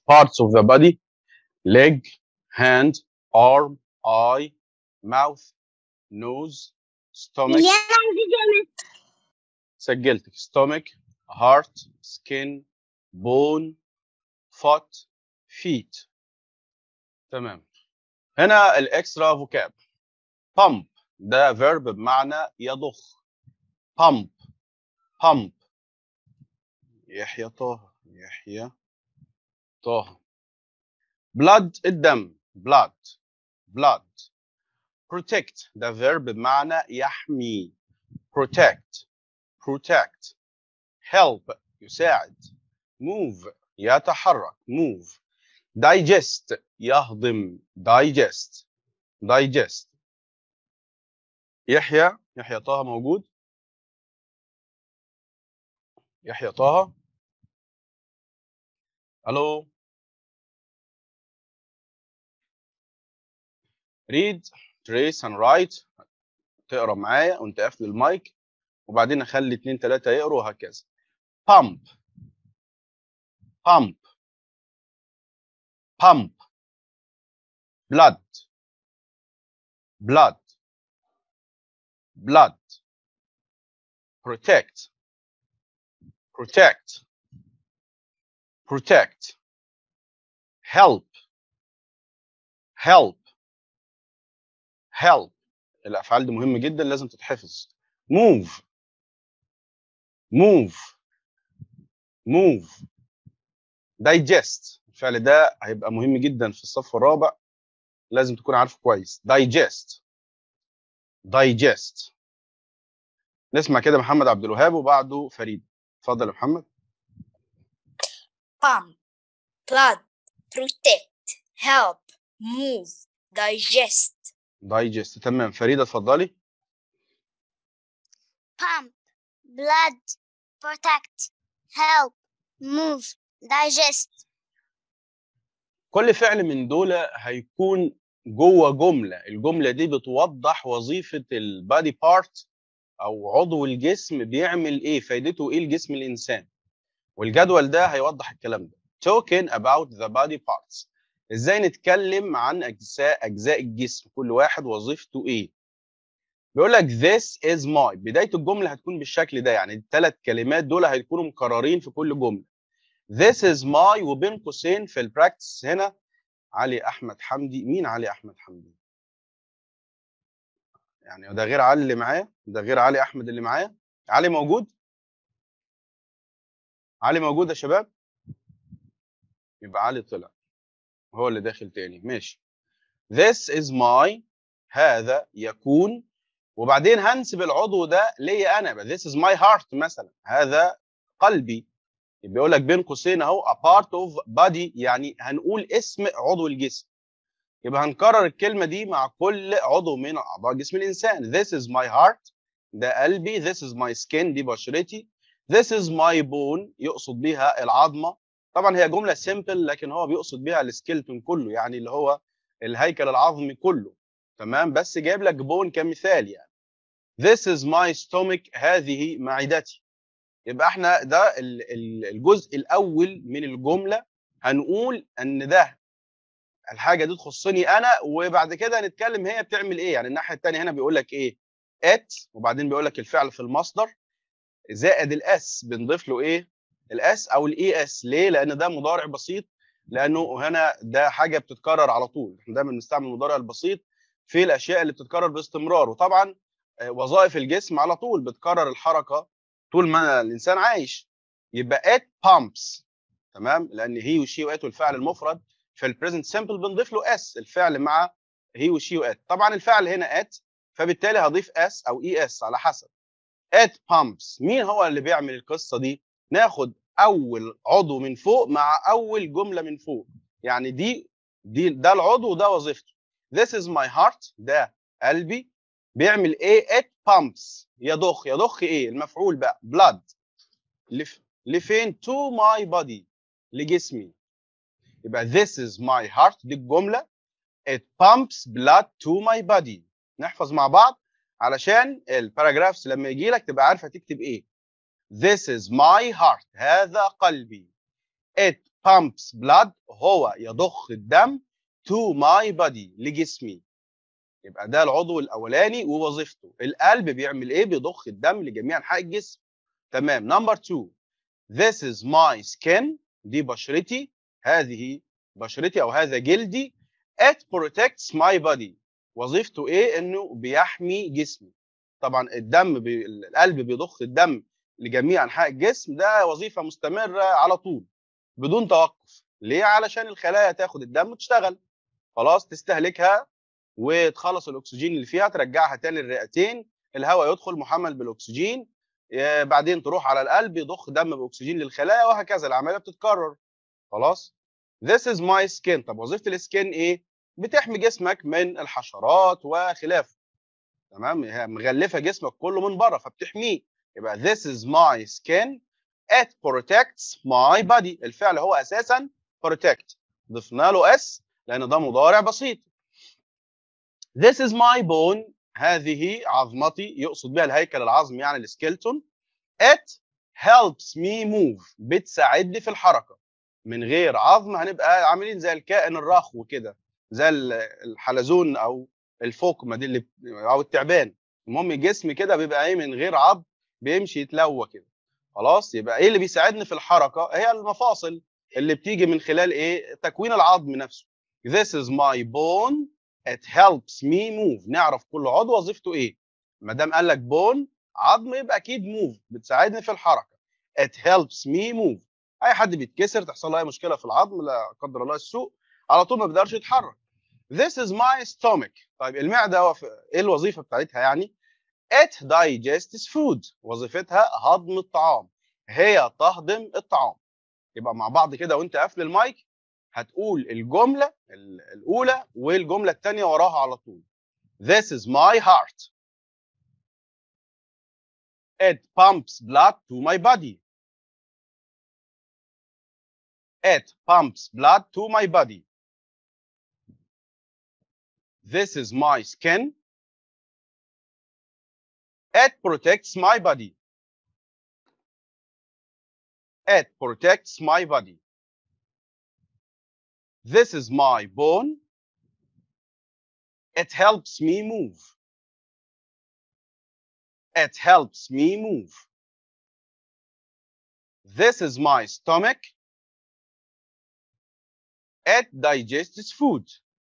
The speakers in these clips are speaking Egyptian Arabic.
parts of the body leg hand arm eye mouth nose stomach اللي انا عندي جامد سجلتك stomach heart skin bone foot feet تمام هنا الاكسترا فوكاب pump ده verb بمعنى يضخ pump pump يحيى طه يحيى طه blood الدم blood blood protect ده verb بمعنى يحمي protect protect help يساعد move يتحرك move digest يهضم digest digest يحيى يحيى طه موجود يحيى طه الو read trace and write تقرا معايا وانت قافل المايك وبعدين اخلي اتنين تلاته يقروا وهكذا pump pump pump blood blood blood protect protect protect help help help الافعال دي مهمه جدا لازم تتحفظ move move move digest الفعل ده هيبقى مهم جدا في الصف الرابع لازم تكون عارفه كويس digest digest نسمع كده محمد عبد الوهاب وبعده فريد اتفضل يا محمد pump, blood, protect, help, move, digest, digest تمام فريده اتفضلي pump blood protect help move digest كل فعل من دول هيكون جوه جمله الجمله دي بتوضح وظيفه البادي بارت او عضو الجسم بيعمل ايه فايدته ايه لجسم الانسان والجدول ده هيوضح الكلام ده talking about the body parts ازاي نتكلم عن اجزاء اجزاء الجسم كل واحد وظيفته ايه بيقول لك this is my بدايه الجمله هتكون بالشكل ده يعني الثلاث كلمات دول هيكونوا مكررين في كل جمله this is my وبين قوسين في البراكتس هنا علي احمد حمدي مين علي احمد حمدي يعني ده غير علي اللي معايا ده غير علي احمد اللي معايا علي موجود علي موجود يا شباب يبقى علي طلع هو اللي داخل تاني ماشي this is my هذا يكون وبعدين هنسب العضو ده ليا انا يبقى this is my heart مثلا هذا قلبي يبقى يقول لك بين قوسين اهو a part of body يعني هنقول اسم عضو الجسم يبقى هنكرر الكلمه دي مع كل عضو من اعضاء جسم الانسان this is my heart ده قلبي this is my skin دي بشرتي this is my bone يقصد بيها العظمه طبعا هي جمله سيمبل لكن هو بيقصد بيها السكيلتون كله يعني اللي هو الهيكل العظمي كله تمام بس جايب لك بون كمثال يعني this is my stomach هذه معدتي يبقى احنا ده ال- ال- الجزء الاول من الجمله هنقول ان ده الحاجه دي تخصني انا وبعد كده هنتكلم هي بتعمل ايه يعني الناحيه الثانيه هنا بيقول لك ايه ات وبعدين بيقول لك الفعل في المصدر زائد الاس بنضيف له ايه الاس او الاي اس ليه لان ده مضارع بسيط لانه هنا ده حاجه بتتكرر على طول احنا دايما بنستعمل المضارع البسيط في الاشياء اللي بتتكرر باستمرار وطبعا آه، وظائف الجسم على طول بتكرر الحركه طول ما الانسان عايش يبقى it pumps تمام لان هي وشي وات والفعل المفرد في البريزنت سمبل بنضيف له اس الفعل مع هي وشي وات طبعا الفعل هنا ات فبالتالي هضيف اس او اي اس على حسب it pumps مين هو اللي بيعمل القصه دي ناخد اول عضو من فوق مع اول جمله من فوق يعني دي دي ده العضو وده وظيفته this is my heart ده قلبي بيعمل ايه it pumps يضخ يضخ ايه المفعول بقى blood لف لفين to my body لجسمي يبقى this is my heart دي الجمله it pumps blood to my body نحفظ مع بعض علشان الباراجرافز لما يجي لك تبقى عارفه تكتب ايه This is my heart هذا قلبي It pumps blood هو يضخ الدم to my body لجسمي يبقى ده العضو الاولاني ووظيفته القلب بيعمل ايه بيضخ الدم لجميع انحاء الجسم تمام نمبر 2 this is my skin دي بشرتي هذه بشرتي او هذا جلدي it protects my body وظيفته ايه انه بيحمي جسمي طبعا الدم بي... القلب بيضخ الدم لجميع انحاء الجسم ده وظيفه مستمره على طول بدون توقف ليه علشان الخلايا تاخد الدم وتشتغل خلاص تستهلكها وتخلص الاكسجين اللي فيها ترجعها تاني للرئتين الهواء يدخل محمل بالاكسجين آه، بعدين تروح على القلب يضخ دم باكسجين للخلايا وهكذا العمليه بتتكرر خلاص This is my skin طب وظيفه السكين ايه بتحمي جسمك من الحشرات وخلافه تمام هي مغلفه جسمك كله من بره فبتحميه يبقى this is my skin it protects my body الفعل هو اساسا protect ضفنا له اس لان ده مضارع بسيط this is my bone هذه عظمتي يقصد بها الهيكل العظمي يعني السكيلتون it helps me move بتساعدني في الحركه من غير عظم هنبقى عاملين زي الكائن الرخو كده زي ال- الحلزون او الفوكمه دي اللي او التعبان المهم الجسم كده بيبقى ايه من غير عظم بيمشي يتلوى كده خلاص يبقى ايه اللي بيساعدني في الحركه هي المفاصل اللي بتيجي من خلال ايه تكوين العظم نفسه this is my bone it helps me move نعرف كل عضو وظيفته ايه ما دام قال لك بون عظم يبقى اكيد move بتساعدني في الحركه it helps me move اي حد بيتكسر تحصل له اي مشكله في العظم لا قدر الله السوء على طول ما بيقدرش يتحرك this is my stomach طيب المعده هو في- ايه الوظيفه بتاعتها يعني it digests food وظيفتها هضم الطعام هي تهضم الطعام يبقى مع بعض كده وانت قافل المايك هتقول الجمله ال- الاولى والجمله الثانيه وراها على طول this is my heart it pumps blood to my body it pumps blood to my body this is my skin it protects my body it protects my body this is my bone it helps me move it helps me move this is my stomach it digests food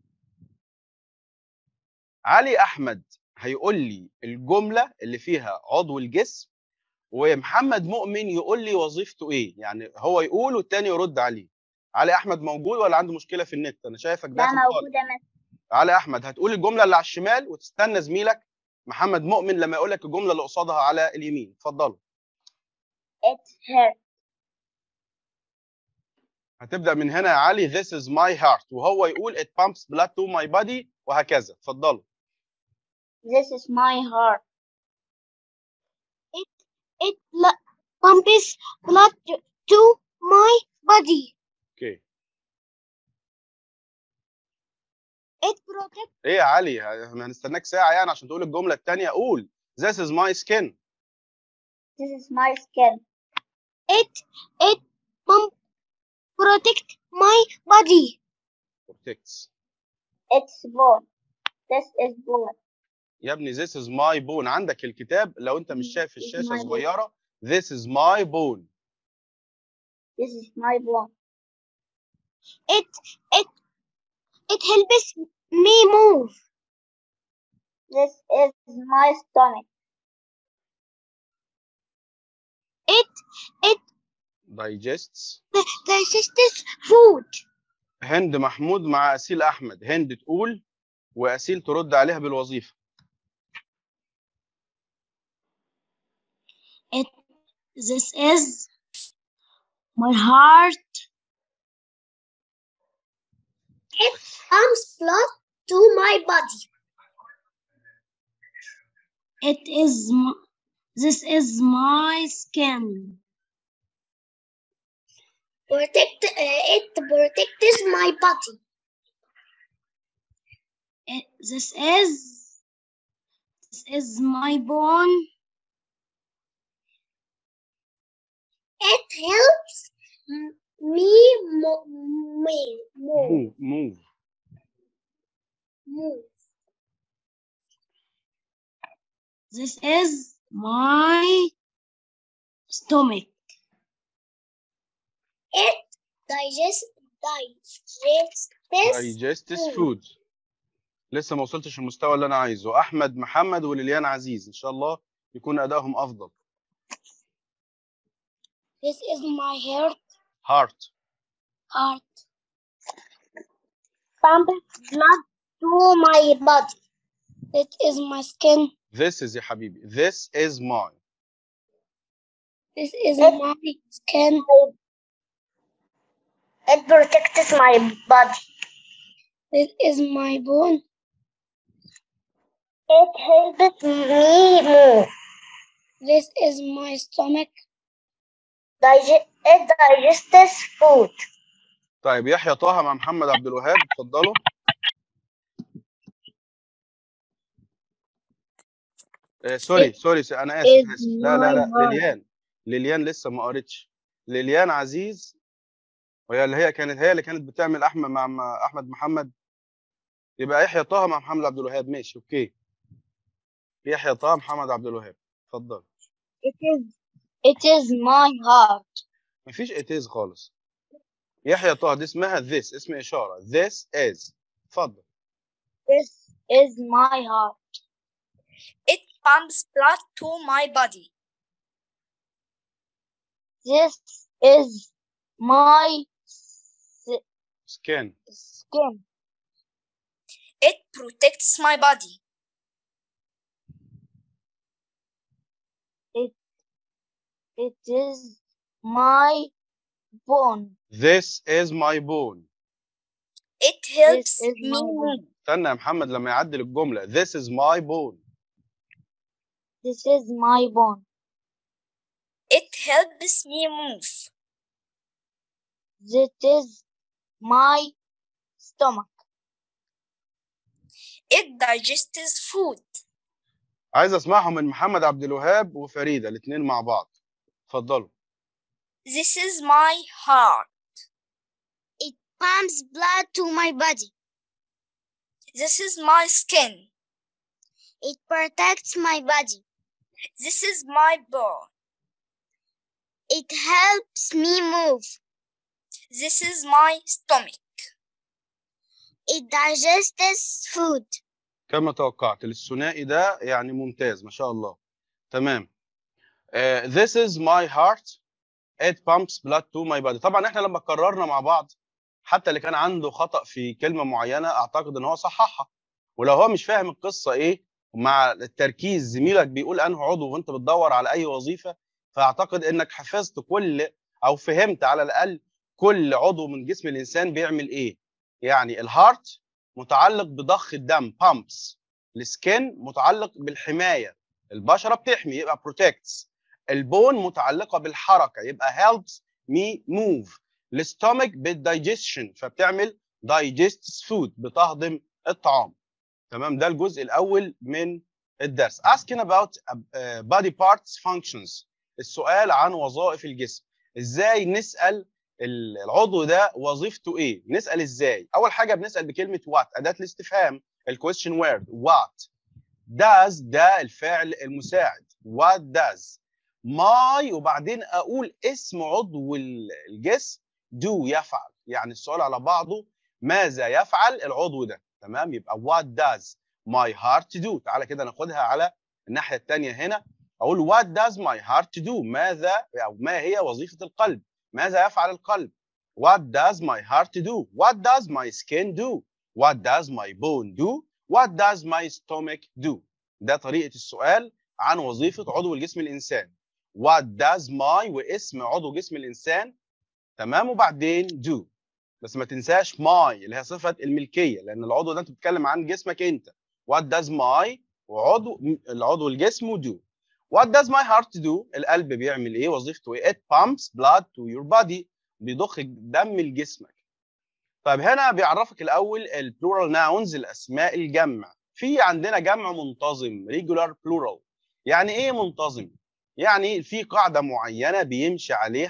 علي احمد هيقول لي الجمله اللي فيها عضو الجسم ومحمد مؤمن يقول لي وظيفته ايه يعني هو يقول والتاني يرد عليه علي احمد موجود ولا عنده مشكله في النت انا شايفك لا داخل خالص موجودة مثلا علي احمد هتقول الجمله اللي على الشمال وتستنى زميلك محمد مؤمن لما يقول لك الجمله اللي قصادها على اليمين اتفضلوا it hurt هتبدا من هنا يا علي this is my heart وهو يقول it pumps blood to my body وهكذا اتفضلوا this is my heart it bl- pumps blood to- to my body. اوكي It protects ايه يا علي ه- هنستناك ساعه يعني عشان تقول الجمله الثانيه قول this is my skin this is my skin it it pump protect my body. protects it's bone this is bone يا ابني this is my bone عندك الكتاب لو انت مش شايف This is الشاشه my bone. صغيره this is my bone this is my bone It it it helps me move. this is my stomach It it digests digests food. هند محمود مع اسيل احمد هند تقول واسيل ترد عليها بالوظيفه It this is my heart. It pumps blood to my body. It is m- this is my skin. Protect uh, it protects my body. It, this is this is my bone. It helps m- Me, mo, me, move, move move move. This is my stomach. It digest, digest this digests food. food لسه ما وصلتش المستوى اللي انا عايزه احمد محمد وليليان عزيز ان شاء الله يكون ادائهم افضل This is my heart. heart Heart. Pump blood to my body. It is my skin. this is يا حبيبي this is my This is my skin. It protects my body. This is my bone. It helps me move. This is my stomach. Dig- it digests food. طيب يحيى طه مع محمد عبد الوهاب اتفضلوا آه سوري سوري س- انا اسف is اسف لا لا لا my heart. ليليان ليليان لسه ما قريتش ليليان عزيز وهي اللي هي كانت هي اللي كانت بتعمل احمد مع مع احمد محمد يبقى يحيى طه مع محمد عبد الوهاب ماشي اوكي يحيى طه محمد عبد الوهاب اتفضل It is it is my heart. مفيش اتيز خالص يحيى طه دي اسمها this اسم اشاره this is اتفضل This is my heart. It pumps blood to my body. This is my s- skin skin. It protects my body. It is my bone. this is my bone It helps is me my move. استنى يا محمد لما يعدل الجمله this is my bone This is my bone. It helps me move. This is my stomach. It digests food. عايز اسمعهم من محمد عبد الوهاب وفريده الاثنين مع بعض اتفضلوا This is my heart. It pumps blood to my body. This is my skin. It protects my body. This is my bone. It helps me move. This is my stomach. It digests food. كما توقعت الثنائي ده يعني ممتاز ما شاء الله تمام uh, this is my heart it pumps blood to my body طبعا احنا لما قررنا مع بعض حتى اللي كان عنده خطأ في كلمة معينة اعتقد ان هو صححها ولو هو مش فاهم القصة ايه مع التركيز زميلك بيقول انه عضو وانت بتدور على اي وظيفة فاعتقد انك حفظت كل او فهمت على الاقل كل عضو من جسم الانسان بيعمل ايه يعني الهارت متعلق بضخ الدم pumps السكن متعلق بالحمايه البشره بتحمي يبقى protects البون متعلقه بالحركه يبقى helps me move الستومك بالدايجيشن فبتعمل digests food بتهضم الطعام تمام ده الجزء الاول من الدرس asking about uh, body parts functions السؤال عن وظائف الجسم ازاي نسال العضو ده وظيفته ايه نسال ازاي اول حاجه بنسال بكلمه وات اداه الاستفهام الكويستشن وورد وات does ده الفعل المساعد what does my وبعدين اقول اسم عضو الجسم do يفعل يعني السؤال على بعضه ماذا يفعل العضو ده تمام يبقى what does my heart do تعالى كده ناخدها على الناحيه الثانيه هنا اقول what does my heart do ماذا او ما هي وظيفه القلب ماذا يفعل القلب what does my heart do what does my skin do what does my bone do what does my stomach do ده طريقه السؤال عن وظيفه عضو الجسم الانسان what does my واسم عضو جسم الانسان تمام وبعدين do بس ما تنساش my اللي هي صفه الملكيه لان العضو ده انت بتتكلم عن جسمك انت what does my وعضو العضو الجسم do what does my heart do القلب بيعمل ايه وظيفته ايه it pumps blood to your body بيضخ دم لجسمك طيب هنا بيعرفك الاول البلورال ناونز الاسماء الجمع في عندنا جمع منتظم regular plural يعني ايه منتظم يعني في قاعده معينه بيمشي عليها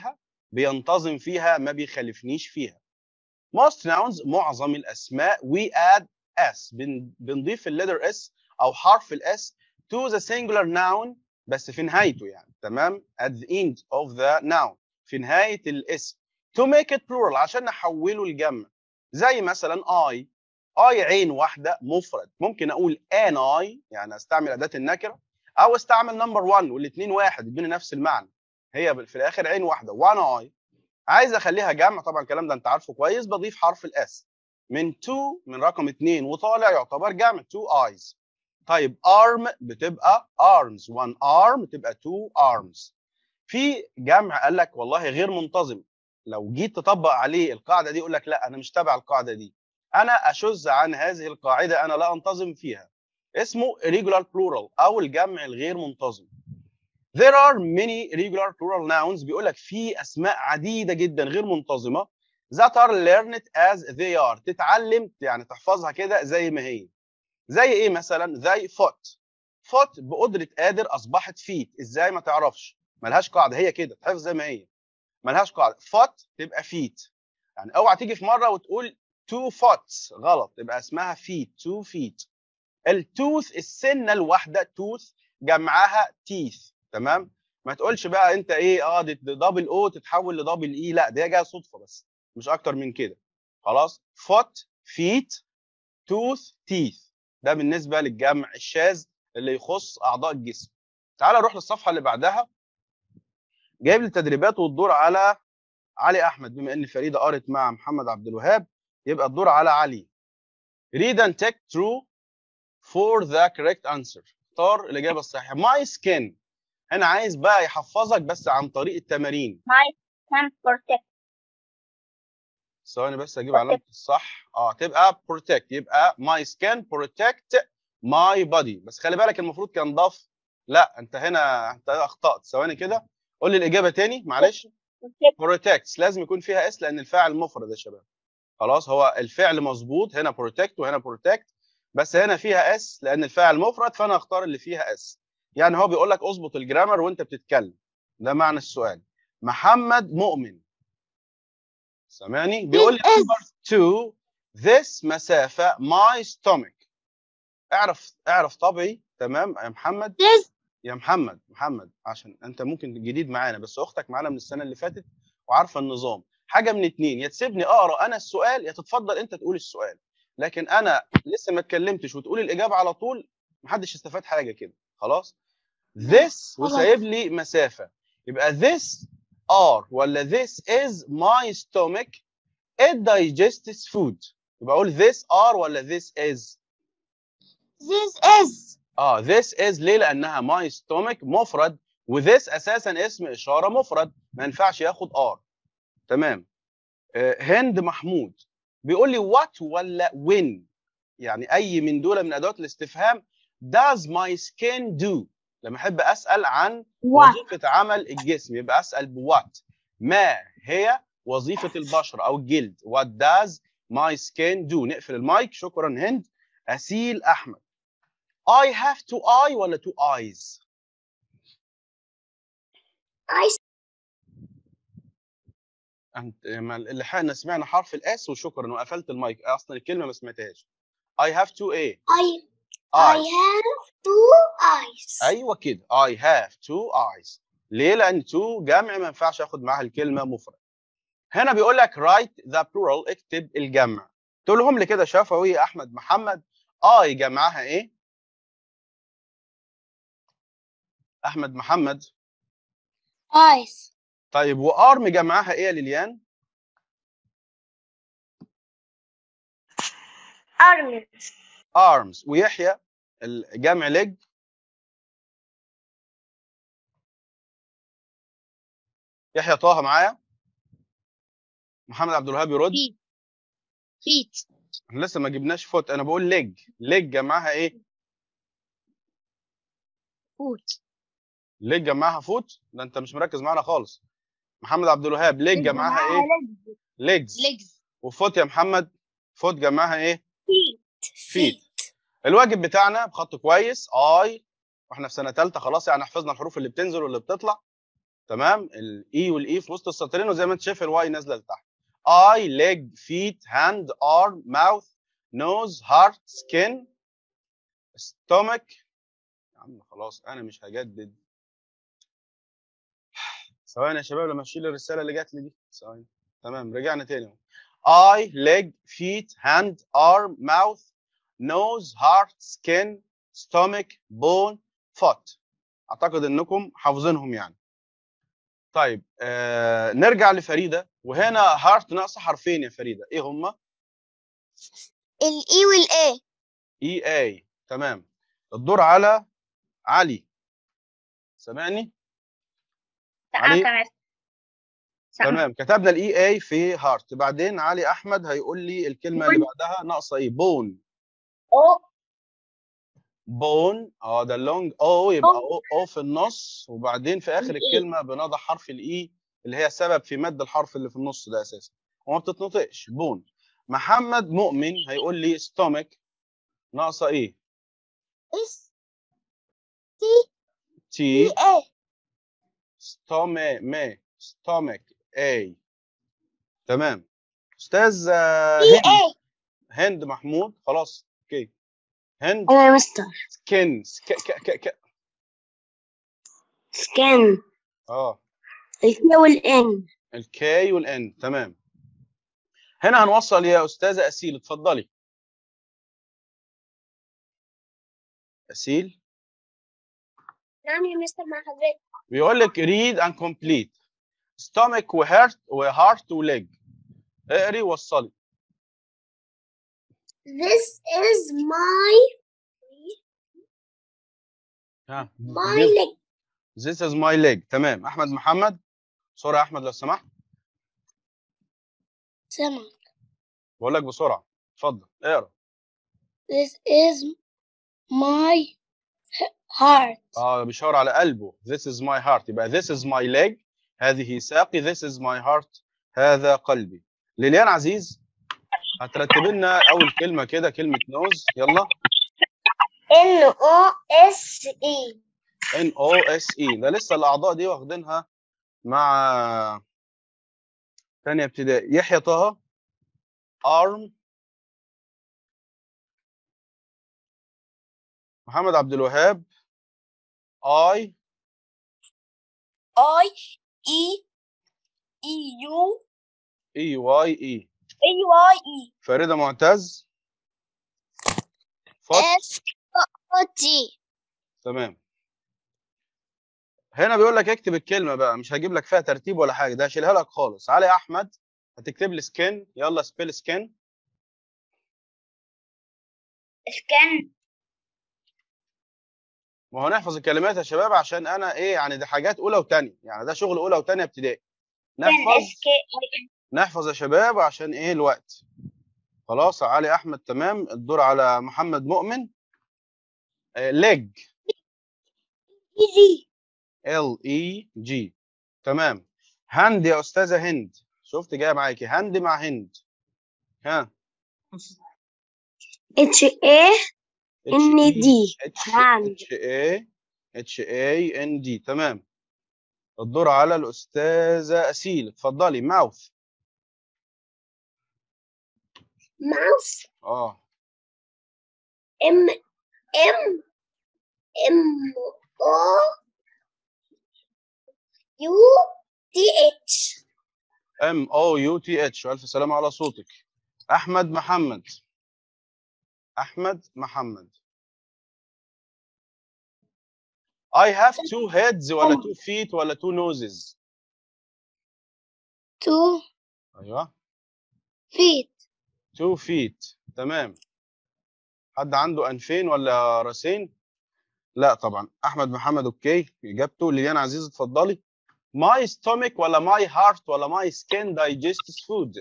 بينتظم فيها ما بيخالفنيش فيها most nouns معظم الاسماء we add s بن- بنضيف الليتر s او حرف الاس to the singular noun بس في نهايته يعني تمام at the end of the noun في نهايه الاسم to make it plural عشان نحوله لجمع زي مثلا I I عين واحده مفرد ممكن اقول an I يعني استعمل اداه النكره او استعمل نمبر 1 والاثنين واحد يدوني نفس المعنى هي في الاخر عين واحده one I عايز اخليها جمع طبعا الكلام ده انت عارفه كويس بضيف حرف الاس من 2 من رقم 2 وطالع يعتبر جمع 2 eyes طيب arm بتبقى arms one arm تبقى two arms في جمع قال لك والله غير منتظم لو جيت تطبق عليه القاعده دي يقول لك لا انا مش تابع القاعده دي انا اشذ عن هذه القاعده انا لا انتظم فيها اسمه irregular plural او الجمع الغير منتظم There are many regular plural nouns بيقول لك في اسماء عديده جدا غير منتظمه that are learned as they are تتعلم يعني تحفظها كده زي ما هي زي ايه مثلا زي foot foot بقدره قادر اصبحت feet ازاي ما تعرفش ملهاش قاعده هي كده تحفظ زي ما هي ملهاش قاعده foot تبقى feet يعني اوعى تيجي في مره وتقول two foots غلط تبقى اسمها feet two feet التوث السنه الواحده توث جمعها teeth تمام ما تقولش بقى انت ايه اه دي دبل او تتحول لدبل اي لا دي جايه صدفه بس مش اكتر من كده خلاص فوت فيت توث تيث ده بالنسبه للجمع الشاذ اللي يخص اعضاء الجسم تعال نروح للصفحه اللي بعدها جايب لي التدريبات والدور على علي احمد بما ان فريده قرت مع محمد عبد الوهاب يبقى الدور على علي read and take true for the correct answer اختار الاجابه الصحيحه my skin هنا عايز بقى يحفظك بس عن طريق التمارين My can protect. ثواني بس اجيب علامه الصح اه تبقى protect يبقى my skin protect my body بس خلي بالك المفروض كان ضاف لا انت هنا انت اخطات ثواني كده قول لي الاجابه تاني معلش Protect. protects لازم يكون فيها اس لان الفاعل مفرد يا شباب خلاص هو الفعل مظبوط هنا protect وهنا protect بس هنا فيها اس لان الفاعل مفرد فانا اختار اللي فيها اس يعني هو بيقول لك اظبط الجرامر وانت بتتكلم ده معنى السؤال محمد مؤمن سامعني بيقول لي This is- number two this مسافة my stomach اعرف اعرف طبعي تمام يا محمد This يا محمد محمد عشان انت ممكن جديد معانا بس اختك معانا من السنة اللي فاتت وعارفة النظام حاجة من اتنين يا تسيبني اقرا انا السؤال يا تتفضل انت تقول السؤال لكن انا لسه ما اتكلمتش وتقول الاجابة على طول محدش استفاد حاجة كده خلاص this وسايب لي مسافة يبقى this are ولا this is my stomach it digests food يبقى اقول this are ولا this is this is اه this is ليه لانها my stomach مفرد وthis اساسا اسم اشاره مفرد ما ينفعش ياخد ار تمام آه، هند محمود بيقول لي what ولا when يعني اي من دول من ادوات الاستفهام does my skin do لما احب اسال عن What? وظيفه عمل الجسم يبقى اسال بوات ما هي وظيفه البشره او الجلد what does my skin do نقفل المايك شكرا هند اسيل احمد I have two eye ولا two eyes I انت ما اللي حقنا سمعنا حرف الاس وشكرا وقفلت المايك اصلا الكلمه ما سمعتهاش I have two ايه I I eyes have two eyes. ايوه كده I have two eyes ليه لان two جمع ما ينفعش اخد معاها الكلمه مفرد هنا بيقول لك write the plural اكتب الجمع تقول لهم لي كده شفوي يا احمد محمد I جمعها ايه احمد محمد Eyes. طيب وارم جمعها ايه يا ليليان Arms. arms ويحيى الجمع لج يحيى طه معايا محمد عبد الوهاب يرد Feet. feet احنا لسه ما جبناش فوت انا بقول لج لج جمعها ايه foot لج جمعها فوت ده انت مش مركز معانا خالص محمد عبد الوهاب لج جمعها ايه ليجز legs وفوت يا محمد فوت جمعها ايه Feet. الواجب بتاعنا بخط كويس اي واحنا في سنه ثالثه خلاص يعني حفظنا الحروف اللي بتنزل واللي بتطلع تمام الاي والاي في وسط السطرين وزي ما انت شايف الواي نازله لتحت اي ليج فيت هاند ارم ماوث نوز هارت سكين ستومك يا عم خلاص انا مش هجدد ثواني يا شباب لما اشيل الرساله اللي جات لي دي ثواني تمام رجعنا تاني اهو اي ليج فيت هاند ارم ماوث نوز هارت سكين ستومك بون فوت اعتقد انكم حافظينهم يعني طيب آه نرجع لفريده وهنا هارت ناقصه حرفين يا فريده ايه هما الاي والاي اي اي تمام الدور على علي سامعني علي؟ تمام تمام كتبنا الاي اي في هارت بعدين علي احمد هيقول لي الكلمه اللي بعدها ناقصه ايه بون او بون اه ده اللونج او يبقى او, أو في النص وبعدين في اخر الإي. الكلمه بنضع حرف الاي اللي هي سبب في مد الحرف اللي في النص ده اساسا وما بتتنطقش بون محمد مؤمن هيقول لي ستومك ناقصه ايه اس تي اي ستومي مي ستومك اي تمام استاذ آه، اي هند اي هند محمود خلاص اوكي هند انا يا مستر سكين سك ك ك ك سكان اه الكي والان الكي والان تمام هنا هنوصل يا استاذه اسيل اتفضلي اسيل نعم يا مستر مع حضرتك بيقول لك read and complete stomach وهارت وهارت وليج اقري وصلي This is my ها my leg This is my leg تمام احمد محمد بسرعه يا احمد لو سمحت سمع بقول لك بسرعه اتفضل اقرا This is my heart اه بيشاور على قلبه this is my heart يبقى this is my leg هذه ساقي this is my heart هذا قلبي ليليان عزيز هترتب لنا اول كلمه كده كلمه نوز يلا N O S E ان او اس اي ده لسه الاعضاء دي واخدينها مع ثانيه ابتدائي يحيى طه ارم محمد عبد الوهاب اي I E E U اي واي اي A Y E فريده معتز فوت S O T تمام هنا بيقول لك اكتب الكلمه بقى مش هجيب لك فيها ترتيب ولا حاجه ده هشيلها لك خالص علي احمد هتكتب لي سكين يلا سبيل سكين scan ما هو نحفظ الكلمات يا شباب عشان انا ايه يعني دي حاجات اولى وثانيه يعني ده شغل اولى وثانيه ابتدائي scan نحفظ S K I N نحفظ يا شباب عشان ايه الوقت خلاص علي احمد تمام الدور على محمد مؤمن ليج Easy ال اي جي تمام هند يا استاذه هند شفت جايه معاكي هند مع هند ها اتش اي ان دي هاند. اتش اي اتش اي ان دي تمام الدور على الاستاذه اسيل اتفضلي ماوث mouse اه M M M O U T H ام او يو تي اتش الف سلامه على صوتك احمد محمد احمد محمد I have two heads ولا two feet ولا two noses two ايوه feet two feet تمام حد عنده انفين ولا راسين لا طبعا احمد محمد اوكي اجابته ليان عزيز اتفضلي my stomach ولا my heart ولا my skin digests food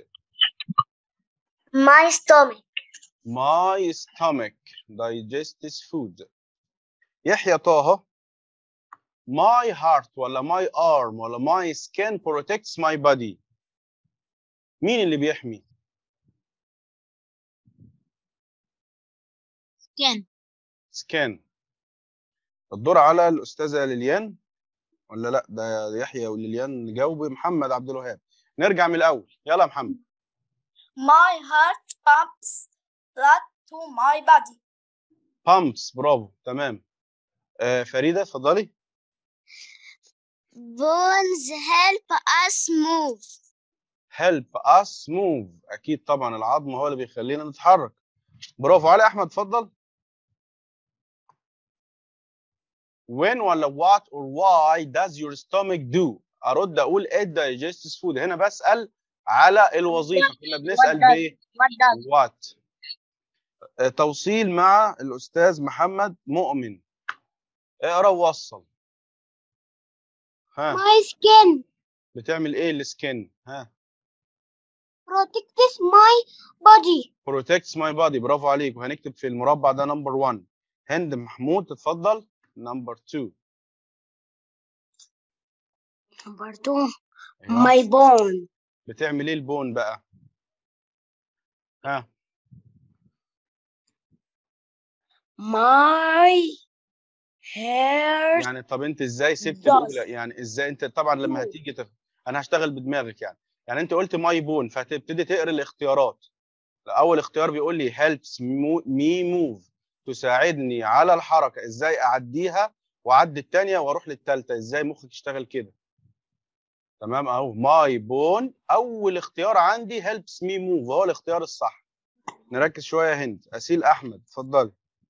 my stomach my stomach digests food يحيى طه my heart ولا my arm ولا my skin protects my body مين اللي بيحمي skin skin الدور على الأستاذة ليليان ولا لا ده يحيى وليليان جاوب محمد عبد الوهاب نرجع من الاول يلا يا محمد My heart pumps blood to my body. بامبس برافو تمام آه فريده اتفضلي Bones help us move. help us move اكيد طبعا العظم هو اللي بيخلينا نتحرك برافو علي احمد اتفضل when ولا what or why does your stomach do ارد اقول it digests food هنا بسال على الوظيفه كنا بنسال does- بايه What does? what آه، توصيل مع الاستاذ محمد مؤمن اقرا ووصل ها My skin بتعمل ايه السكن ها protects my body. protects my body برافو عليك وهنكتب في المربع ده نمبر 1 هند محمود تتفضل نمبر 2 Number two, my bone. بتعمل ايه البون بقى ها My hair. يعني طب انت ازاي سبت Does. الاولى يعني ازاي انت طبعا لما No. هتيجي تف... انا هشتغل بدماغك يعني يعني انت قلت ماي بون فهتبتدي تقرا الاختيارات اول اختيار بيقول لي helps me move تساعدني على الحركه ازاي اعديها واعدي الثانيه واروح للثالثه ازاي مخك يشتغل كده تمام اهو ماي بون اول اختيار عندي helps me move هو الاختيار الصح نركز شويه يا هند اسيل احمد اتفضلي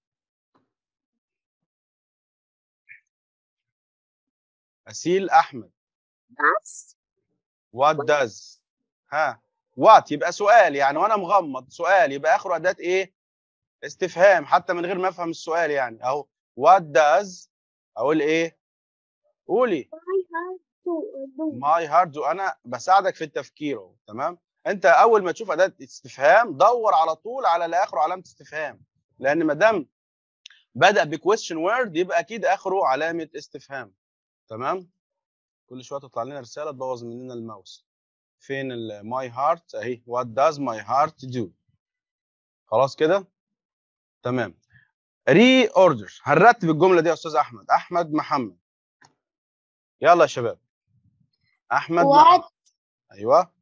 اسيل احمد That's what does ها what يبقى سؤال يعني وانا مغمض سؤال يبقى اخره اداه ايه استفهام حتى من غير ما افهم السؤال يعني اهو what does اقول ايه قولي my heart to do. ماي هارد انا بساعدك في التفكير اهو تمام انت اول ما تشوف اداه استفهام دور على طول على اللي اخره علامه استفهام لان ما دام بدا بكويستشن وورد يبقى اكيد اخره علامه استفهام تمام كل شويه تطلع لنا رساله تبوظ مننا الماوس فين ماي هارت اهي وات داز ماي هارت دو خلاص كده تمام ري اوردر هنرتب الجمله دي يا استاذ احمد احمد محمد يلا يا شباب احمد محمد. What ايوه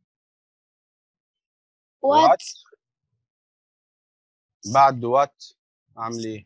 what بعد وات اعمل ايه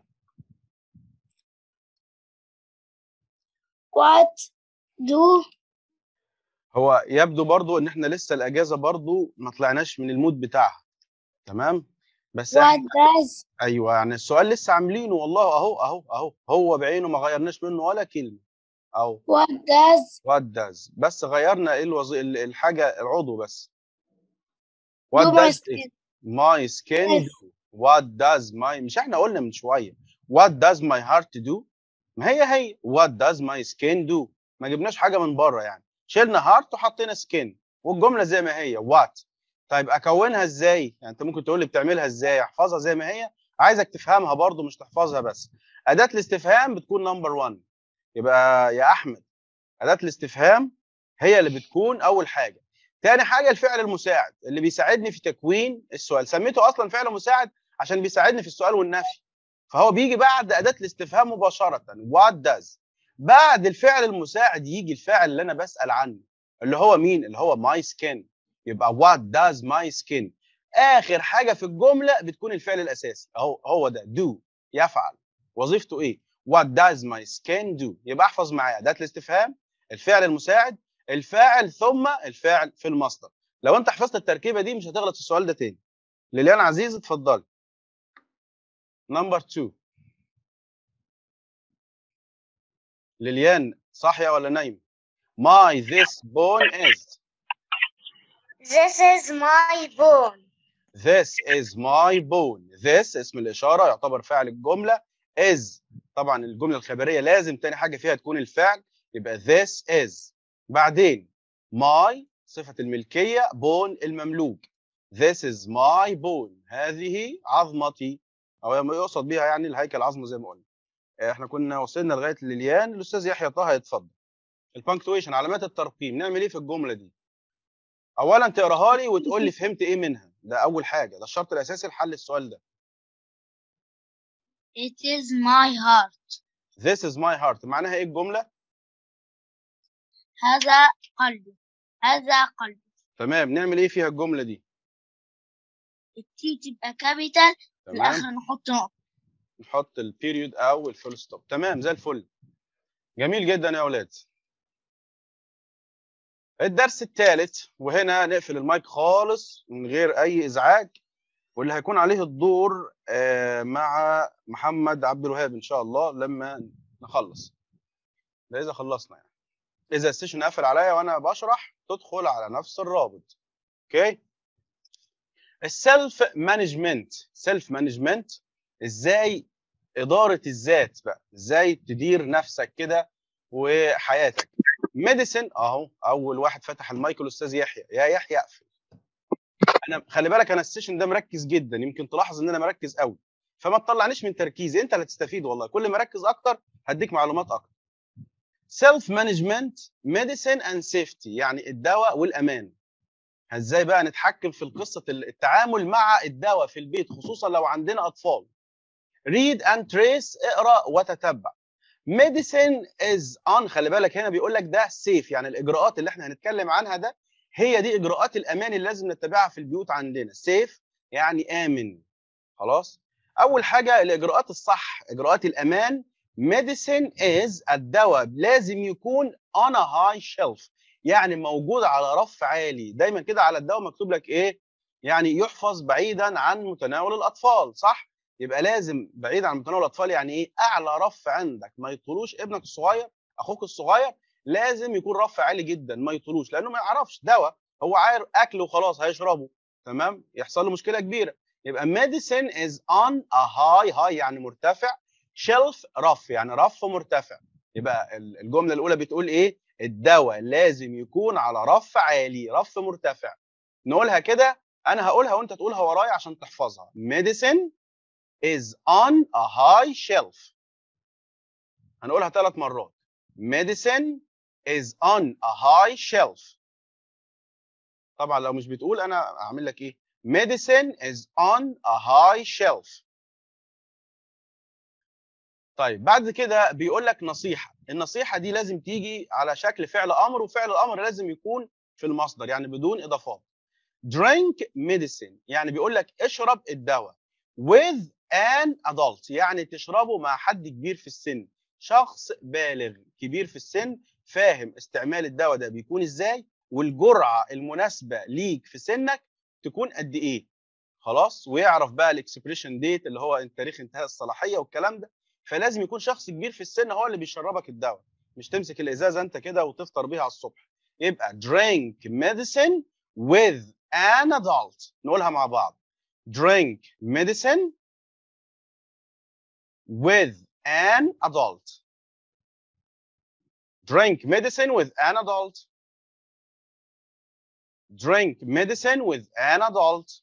what do هو يبدو برضو ان احنا لسه الاجازه برضو ما طلعناش من المود بتاعها تمام بس what احنا does ايوه يعني السؤال لسه عاملينه والله اهو اهو اهو هو بعينه ما غيرناش منه ولا كلمه اهو what does وات داز بس غيرنا ايه الوظي... ال- الحاجه العضو بس وات do my داز skin ماي سكين Yes. دو وات داز ماي مش احنا قلنا من شويه وات داز ماي هارت دو ما هي هي وات داز ماي سكين دو ما جبناش حاجه من بره يعني شلنا هارت وحطينا سكين والجمله زي ما هي وات طيب اكونها ازاي يعني انت ممكن تقول لي بتعملها ازاي احفظها زي ما هي عايزك تفهمها برضو مش تحفظها بس اداه الاستفهام بتكون نمبر 1 يبقى يا احمد اداه الاستفهام هي اللي بتكون اول حاجه تاني حاجه الفعل المساعد اللي بيساعدني في تكوين السؤال سميته اصلا فعل مساعد عشان بيساعدني في السؤال والنفي فهو بيجي بعد اداه الاستفهام مباشره what does بعد الفعل المساعد يجي الفاعل اللي انا بسال عنه اللي هو مين اللي هو my skin يبقى what does my skin اخر حاجه في الجمله بتكون الفعل الاساسي اهو هو ده do يفعل وظيفته ايه what does my skin do يبقى احفظ معايا اداه الاستفهام الفعل المساعد الفاعل ثم الفاعل في المصدر لو انت حفظت التركيبه دي مش هتغلط في السؤال ده تاني ليليان عزيز اتفضلي نمبر 2 ليليان صاحيه ولا نايمه my this bone is This is my bone. this is my bone this اسم الاشاره يعتبر فاعل الجمله is طبعا الجمله الخبريه لازم تاني حاجه فيها تكون الفعل يبقى this is بعدين my صفه الملكيه bone المملوك this is my bone هذه عظمتي او ما يقصد بيها يعني الهيكل العظمي زي ما قلنا احنا كنا وصلنا لغايه لليان الاستاذ يحيى طه يتفضل البنكتويشن علامات الترقيم نعمل ايه في الجمله دي اولا تقراها لي وتقول لي فهمت ايه منها ده اول حاجه ده الشرط الاساسي لحل السؤال ده It is my heart. This is my heart معناها ايه الجمله هذا قلبي هذا قلبي تمام نعمل ايه فيها الجمله دي التي تبقى كابيتال في تمام الآخر نحط نقطة نحط البيريود او الفول ستوب تمام زي الفل جميل جدا يا اولاد الدرس الثالث وهنا نقفل المايك خالص من غير اي ازعاج واللي هيكون عليه الدور آه، مع محمد عبد الوهاب ان شاء الله لما نخلص ده اذا خلصنا يعني اذا السيشن قفل عليا وانا بشرح تدخل على نفس الرابط اوكي السيلف مانجمنت سيلف مانجمنت ازاي اداره الذات بقى ازاي تدير نفسك كده وحياتك ميديسن اهو اول واحد فتح المايك الاستاذ يحيى يا يحيى اقفل انا خلي بالك انا السيشن ده مركز جدا يمكن تلاحظ ان انا مركز قوي فما تطلعنيش من تركيزي انت اللي هتستفيد والله كل ما اركز اكتر هديك معلومات اكتر سيلف مانجمنت ميديسن اند سيفتي يعني الدواء والامان ازاي بقى نتحكم في القصه التعامل مع الدواء في البيت خصوصا لو عندنا اطفال read and trace اقرا وتتبع medicine is on خلي بالك هنا بيقول لك ده سيف يعني الاجراءات اللي احنا هنتكلم عنها ده هي دي اجراءات الامان اللي لازم نتبعها في البيوت عندنا سيف يعني امن خلاص اول حاجه الاجراءات الصح اجراءات الامان medicine is الدواء لازم يكون on a high shelf يعني موجود على رف عالي دايما كده على الدواء مكتوب لك ايه يعني يحفظ بعيدا عن متناول الاطفال صح يبقى لازم بعيد عن متناول الاطفال يعني ايه اعلى رف عندك ما يطولوش ابنك الصغير اخوك الصغير لازم يكون رف عالي جدا ما يطولوش لانه ما يعرفش دواء هو عارف اكل وخلاص هيشربه تمام يحصل له مشكله كبيره يبقى medicine is on a high high يعني مرتفع shelf رف يعني رف مرتفع يبقى ال- الجمله الاولى بتقول ايه الدواء لازم يكون على رف عالي رف مرتفع نقولها كده انا هقولها وانت تقولها ورايا عشان تحفظها medicine is on a high shelf هنقولها ثلاث مرات medicine is on a high shelf طبعا لو مش بتقول انا اعمل لك ايه medicine is on a high shelf طيب بعد كده بيقول لك نصيحه النصيحه دي لازم تيجي على شكل فعل امر وفعل الامر لازم يكون في المصدر يعني بدون اضافات drink medicine يعني بيقول لك اشرب الدواء with an adult يعني تشربه مع حد كبير في السن شخص بالغ كبير في السن فاهم استعمال الدواء ده بيكون ازاي والجرعه المناسبه ليك في سنك تكون قد ايه خلاص ويعرف بقى الاكسبريشن ديت اللي هو تاريخ انتهاء الصلاحيه والكلام ده فلازم يكون شخص كبير في السن هو اللي بيشربك الدواء مش تمسك الازازه انت كده وتفطر بيها على الصبح يبقى drink medicine with an adult نقولها مع بعض drink medicine with an adult drink medicine with an adult drink medicine with an adult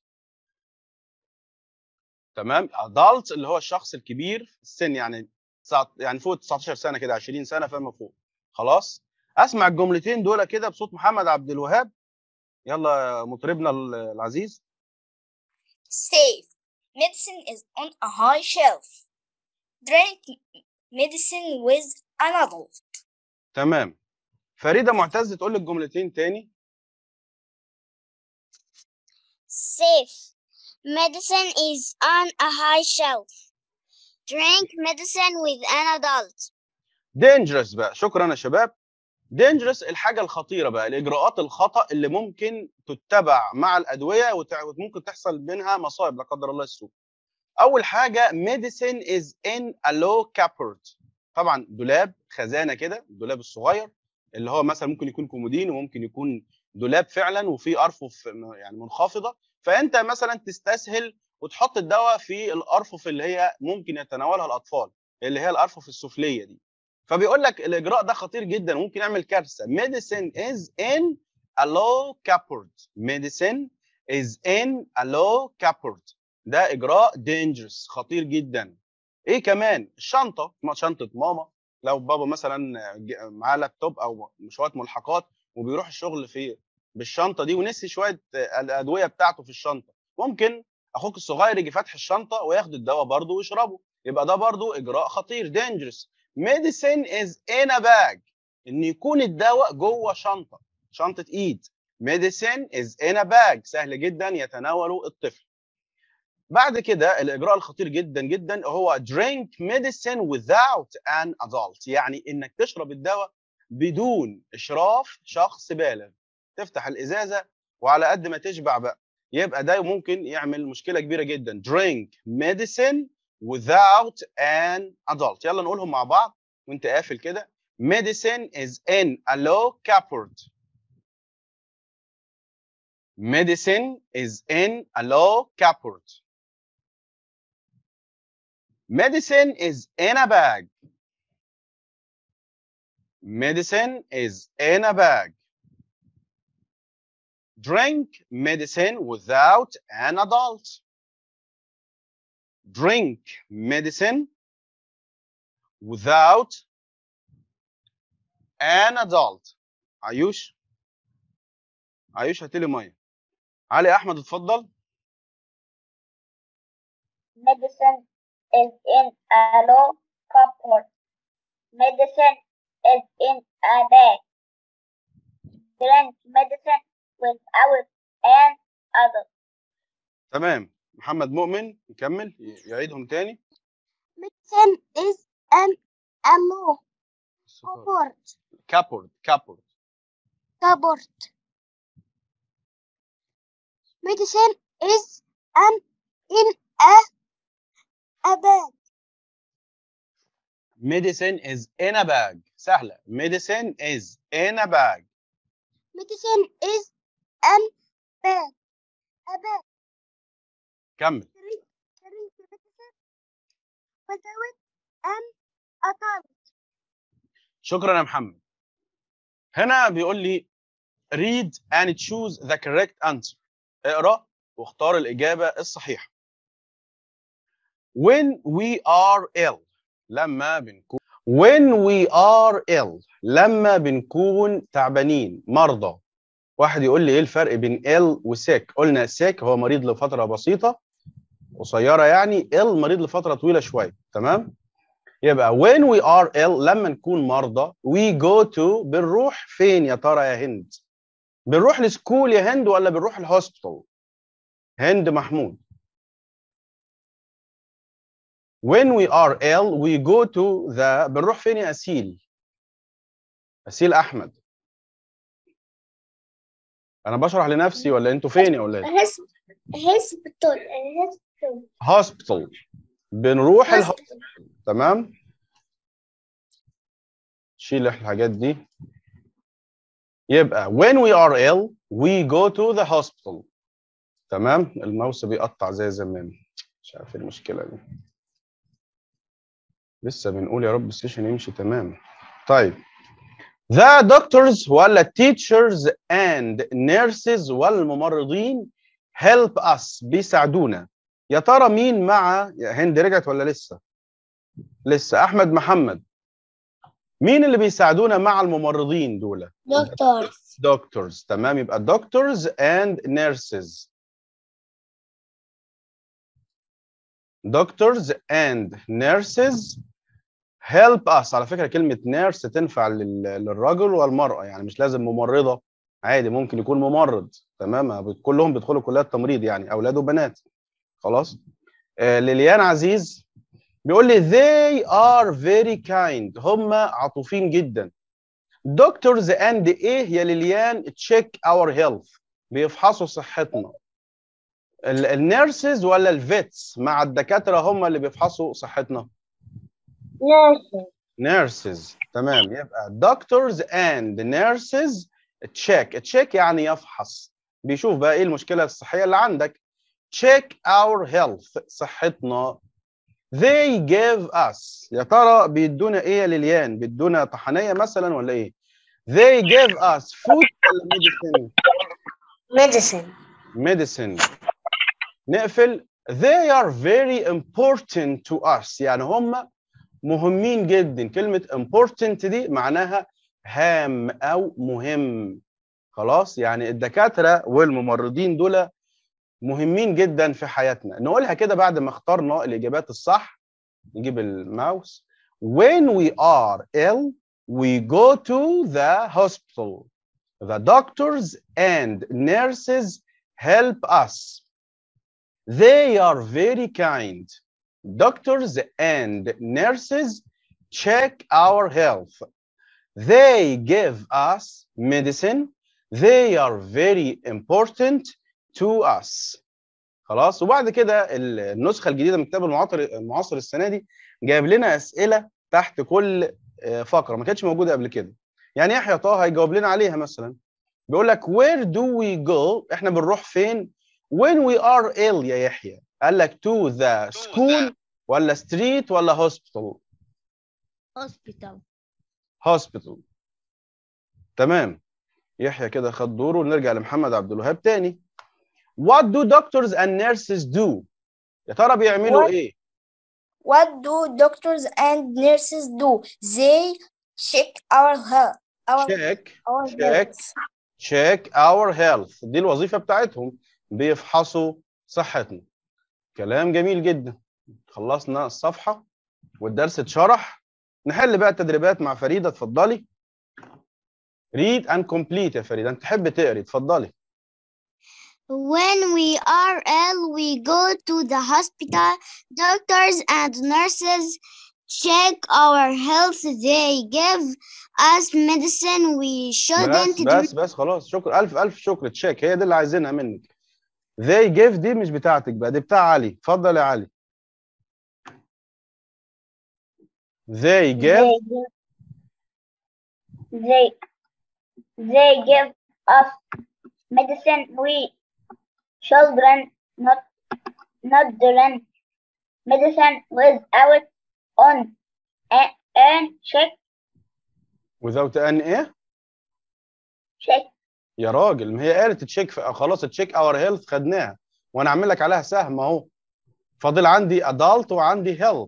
تمام adult اللي هو الشخص الكبير في السن يعني تسعة- يعني فوق 19 سنه كده 20 سنه فما فوق خلاص اسمع الجملتين دول كده بصوت محمد عبد الوهاب يلا يا مطربنا ال- العزيز Safe. Medicine is on a high shelf. Drink medicine with an adult. تمام فريده معتز تقول لي الجملتين تاني Safe. Medicine is on a high shelf. Drink medicine with an adult. dangerous بقى شكرا يا شباب dangerous الحاجه الخطيره بقى الاجراءات الخطا اللي ممكن تتبع مع الادويه وتع- وممكن تحصل منها مصائب لا قدر الله السوء اول حاجه medicine is in a low cupboard طبعا دولاب خزانه كده الدولاب الصغير اللي هو مثلا ممكن يكون كومودين وممكن يكون دولاب فعلا وفيه ارفف يعني منخفضه فانت مثلا تستسهل وتحط الدواء في الارفف اللي هي ممكن يتناولها الاطفال اللي هي الارفف السفليه دي فبيقول لك الاجراء ده خطير جدا وممكن يعمل كارثه medicine is in a low cupboard medicine is in a low cupboard ده اجراء dangerous خطير جدا ايه كمان الشنطه ما- شنطه ماما لو بابا مثلا ج- معاه لابتوب او شويه ملحقات وبيروح الشغل في بالشنطه دي ونسي شويه الادويه بتاعته في الشنطه ممكن اخوك الصغير يجي فاتح الشنطه وياخد الدواء برضه ويشربه يبقى ده برضه اجراء خطير dangerous medicine is in a bag ان يكون الدواء جوه شنطه شنطه ايد medicine is in a bag سهل جدا يتناوله الطفل بعد كده الاجراء الخطير جدا جدا هو drink medicine without an adult يعني انك تشرب الدواء بدون اشراف شخص بالغ تفتح الازازه وعلى قد ما تشبع بقى يبقى ده ممكن يعمل مشكله كبيره جدا drink medicine without an adult يلا نقولهم مع بعض وانت قافل كده medicine is in a low cupboard medicine is in a low cupboard medicine is in a bag medicine is in a bag drink medicine without an adult drink medicine without an adult عيوش عيوش هاتلي ميه علي احمد اتفضل Medicine is in a low cupboard. Medicine is in a bag. Drink medicine without an adult. تمام محمد مؤمن يكمل ي- يعيدهم تاني Medicine is in a low cupboard. كابورد كابورد Cupboard. Medicine is an in a a bag. medicine is in a bag سهله medicine is in a bag Medicine is an bag. A bag. كمل Drink, drink medicine without an adult. شكرا يا محمد هنا بيقول لي read and choose the correct answer اقرا واختار الإجابة الصحيحة when we are ill لما بنكون when we are ill لما بنكون تعبانين مرضى واحد يقول لي ايه الفرق بين ill و sick قلنا sick هو مريض لفترة بسيطة قصيرة يعني ill مريض لفترة طويلة شوية تمام يبقى when we are ill لما نكون مرضى we go to بنروح فين يا ترى يا هند بنروح لسكول يا هند ولا بنروح الهوسبيتال هند محمود when we are ill we go to the بنروح فين يا أسيل أسيل أحمد أنا بشرح لنفسي ولا أنتوا فين يا أولاد Hospital. hospital بنروح الهوسبيتال تمام شيل الحاجات دي يبقى when we are ill we go to the hospital تمام الماوس بيقطع زي زمان مش عارف إيه المشكلة دي لسه بنقول يا رب السيشن يمشي تمام طيب the doctors ولا teachers and nurses والممرضين help us بيساعدونا يا ترى مين مع يا هند رجعت ولا لسه لسه احمد محمد مين اللي بيساعدونا مع الممرضين دول Doctor. doctors تمام يبقى doctors and nurses doctors and nurses help us على فكرة كلمة nurse تنفع لل- للرجل والمرأة يعني مش لازم ممرضة عادي ممكن يكون ممرض تمام كلهم بيدخلوا كليات تمريض يعني أولاد وبنات خلاص آه ليليان عزيز بيقول لي they are very kind هم عطوفين جدا doctors and ايه يا ليليان check our health بيفحصوا صحتنا ال- النيرسز ولا الفيتس مع الدكاتره هم اللي بيفحصوا صحتنا Nurses. nurses تمام يبقى doctors and nurses check check يعني يفحص بيشوف بقى ايه المشكله الصحيه اللي عندك check our health صحتنا they give us يا ترى بيدونا ايه يا ليليان بيدونا طحنيه مثلا ولا ايه they give us food ولا medicine Medicine. medicine نقفل they are very important to us يعني هم مهمين جدا كلمة important دي معناها هام أو مهم خلاص يعني الدكاترة والممرضين دول مهمين جدا في حياتنا نقولها كده بعد ما اخترنا الإجابات الصح نجيب الماوس when we are ill we go to the hospital. The doctors and nurses help us. They are very kind. Doctors and nurses check our health. They give us medicine. They are very important to us. خلاص وبعد كده النسخه الجديده من كتاب المعاصر المعاصر السنه دي جايب لنا اسئله تحت كل آه، فقره ما كانتش موجوده قبل كده يعني يحيى طه هيجاوب لنا عليها مثلا بيقول لك where do we go احنا بنروح فين when we are ill يا يحيى قال لك to the school ولا street ولا hospital hospital hospital تمام يحيى كده خد دوره ونرجع لمحمد عبد الوهاب تاني what do doctors and nurses do يا ترى بيعملوا What- ايه What do doctors and nurses do? They check our health. Our, check our check. health. check our health دي الوظيفة بتاعتهم بيفحصوا صحتنا كلام جميل جدا خلصنا الصفحة والدرس اتشرح نحل بقى التدريبات مع فريدة اتفضلي read and complete يا فريدة انت تحب تقري اتفضلي When we are ill, we go to the hospital. Doctors and nurses check our health. They give us medicine we بس shouldn't بس بس خلاص شكرا ألف ألف شكر تشيك هي دي اللي عايزينها منك they give دي مش بتاعتك بقى دي بتاع علي اتفضل يا علي they give They they give us medicine we children not not drink medicine without on and, and check without an ايه check يا راجل ما هي قالت تشيك خلاص تشيك اور هيلث خدناها وانا اعمل لك عليها سهم اهو فاضل عندي ادالت وعندي هيلث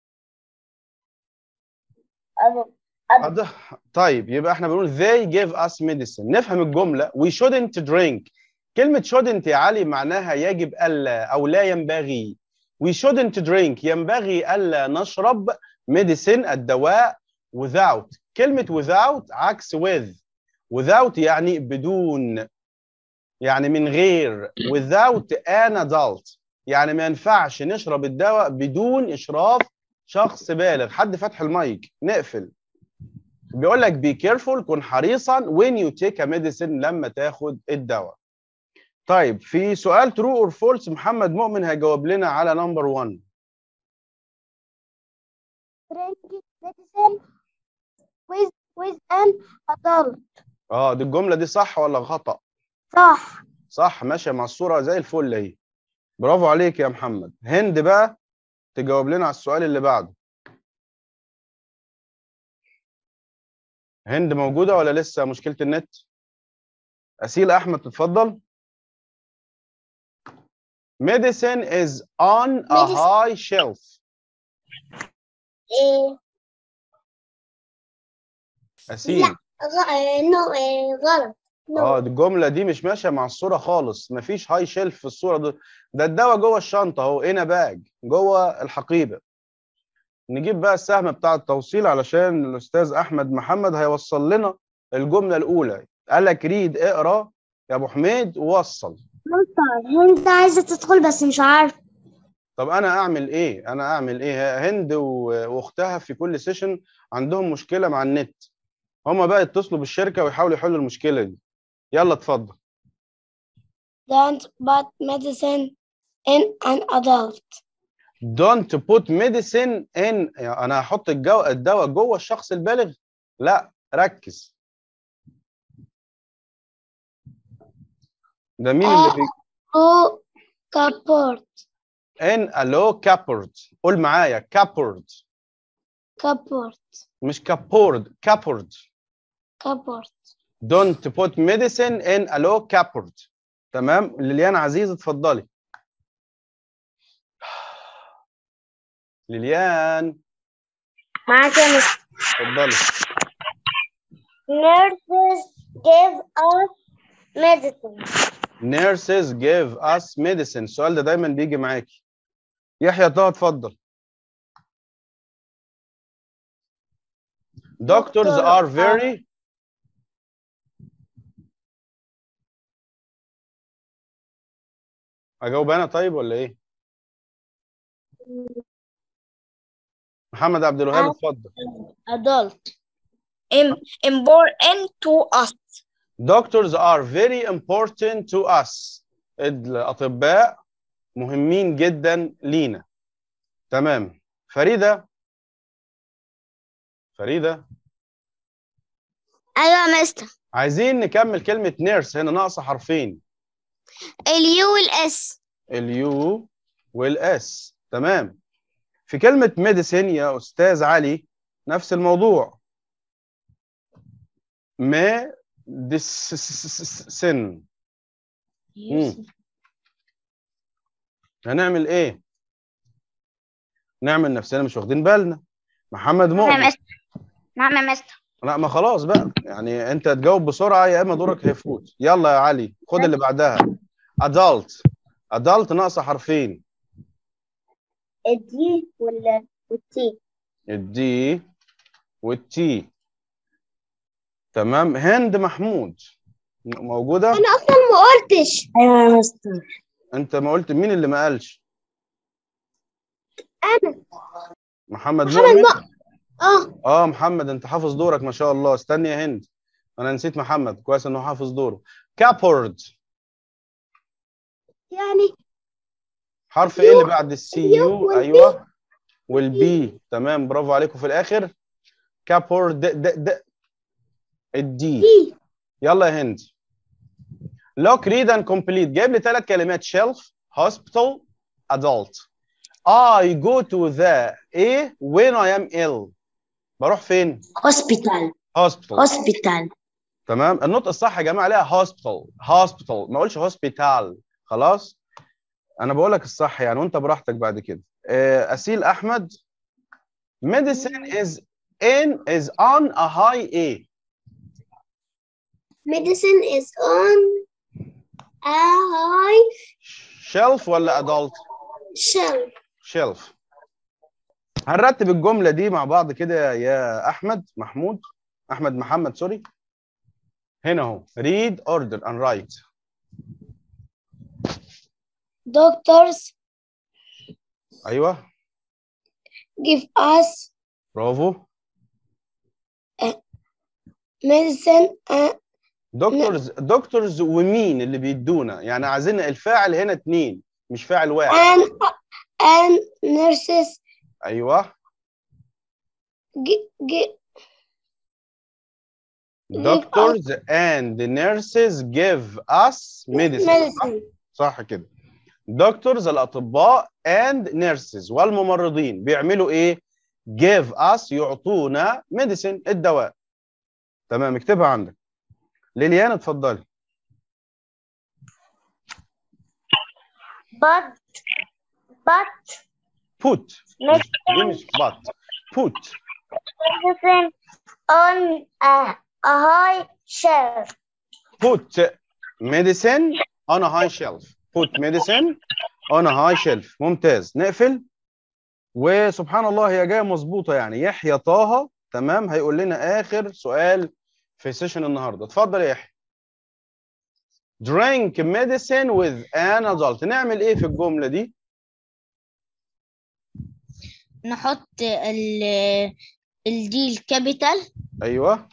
other طيب يبقى احنا بنقول they give us medicine نفهم الجمله we shouldn't drink كلمه shouldn't يا علي معناها يجب الا او لا ينبغي we shouldn't drink ينبغي الا نشرب medicine الدواء without كلمه without عكس with without يعني بدون يعني من غير without an adult يعني ما ينفعش نشرب الدواء بدون اشراف شخص بالغ حد فتح المايك نقفل بيقول لك be careful كن حريصا when you take a medicine لما تاخد الدواء طيب في سؤال true or false محمد مؤمن هيجاوب لنا على نمبر 1 drink medicine with with an adult اه دي الجمله دي صح ولا خطا صح صح ماشيه مع الصوره زي الفل اهي برافو عليك يا محمد هند بقى تجاوب لنا على السؤال اللي بعده هند موجوده ولا لسه مشكله النت اسيل احمد تتفضل medicine is on a Medicine. high shelf إيه اسيل غ- نو إيه غلط اه دي الجمله دي مش ماشيه مع الصوره خالص مفيش هاي شيلف في الصوره دي ده الدواء جوه الشنطه اهو هنا باج جوه الحقيبه نجيب بقى السهم بتاع التوصيل علشان الاستاذ احمد محمد هيوصل لنا الجمله الاولى قال لك ريد اقرا يا ابو حميد ووصل هند عايزة تدخل بس مش عارف طب انا اعمل ايه انا اعمل ايه هند و- واختها في كل سيشن عندهم مشكله مع النت هما بقى يتصلوا بالشركه ويحاولوا يحلوا المشكله دي يلا اتفضل don't put medicine in an adult don't put medicine in يعني انا هحط الجو... الدواء جوه الشخص البالغ لا ركز ده مين اللي بي... oh cupboard in a low cupboard قول معايا cupboard cupboard مش cupboard cupboard cupboard don't put medicine in a low cupboard تمام ليليان عزيز اتفضلي ليليان معاك يا مس اتفضلي nurses give us medicine nurses give us medicine السؤال ده دايما بيجي معاكي يحيى طه اتفضل doctors Doctor are are- very اجاوب انا طيب ولا ايه محمد عبد الوهاب آه. اتفضل adult Im- important to us. doctors are very important to us الاطباء مهمين جدا لينا تمام فريده فريده ايوه يا مستر عايزين نكمل كلمه نيرس هنا ناقصه حرفين اليو والاس اليو والاس تمام في كلمة ميديسين يا أستاذ علي نفس الموضوع ميديسين مم. هنعمل إيه؟ نعمل نفسنا مش واخدين بالنا محمد نعم يا مؤمن مستر نعم يا مستر لا ما خلاص بقى يعني أنت تجاوب بسرعة يا إما دورك هيفوت يلا يا علي خد اللي بعدها adult adult ناقصة حرفين الدي ولا والتي الدي والتي تمام هند محمود م- موجودة انا اصلا ما قلتش ايوه يا مستر انت ما قلت مين اللي ما قالش انا محمد محمد مؤمن اه اه محمد انت حافظ دورك ما شاء الله استني يا هند انا نسيت محمد كويس انه حافظ دوره كابورد يعني حرف ايه اللي بعد السي اليو يو والبي. ايوه والبي تمام برافو عليكم في الاخر كابورد د د د الدي دي يلا يا هند look read and complete جايب لي ثلاث كلمات shelf hospital adult I go to the A when I am ill بروح فين hospital hospital hospital تمام النطق الصح يا جماعه عليها hospital hospital ما اقولش hospital خلاص انا بقول لك الصح يعني وانت براحتك بعد كده آه، اسيل احمد medicine is in is on a high A medicine is on a high shelf ولا adult shelf shelf هنرتب الجملة دي مع بعض كده يا أحمد محمود أحمد محمد سوري هنا أهو read order and write Doctors أيوه give us برافو medicine and دكتورز دكتورز ومين اللي بيدونا يعني عايزين الفاعل هنا اتنين مش فاعل واحد and and nurses أيوه gi- gi- doctors and nurses give us medicine صح؟ medicine صح كده دكتورز الأطباء and nurses والممرضين بيعملوا إيه؟ give us يعطونا medicine الدواء تمام اكتبها عندك ليليان اتفضلي but but put مش دي مش but put medicine on a, a high shelf put medicine on a high shelf put medicine on a high shelf ممتاز نقفل وسبحان الله هي جايه مظبوطه يعني يحيى طه تمام هيقول لنا اخر سؤال في سيشن النهارده اتفضل يا يحيى drink medicine with an adult نعمل ايه في الجمله دي نحط ال الدي الكابيتال ايوه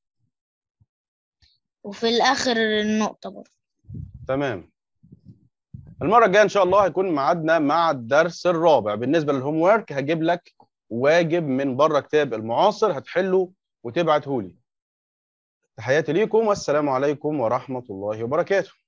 وفي الآخر النقطة برضه تمام المره الجايه ان شاء الله هيكون ميعادنا مع الدرس الرابع بالنسبه للهوم ورك هجيب لك واجب من بره كتاب المعاصر هتحله وتبعته لي تحياتي ليكم والسلام عليكم ورحمه الله وبركاته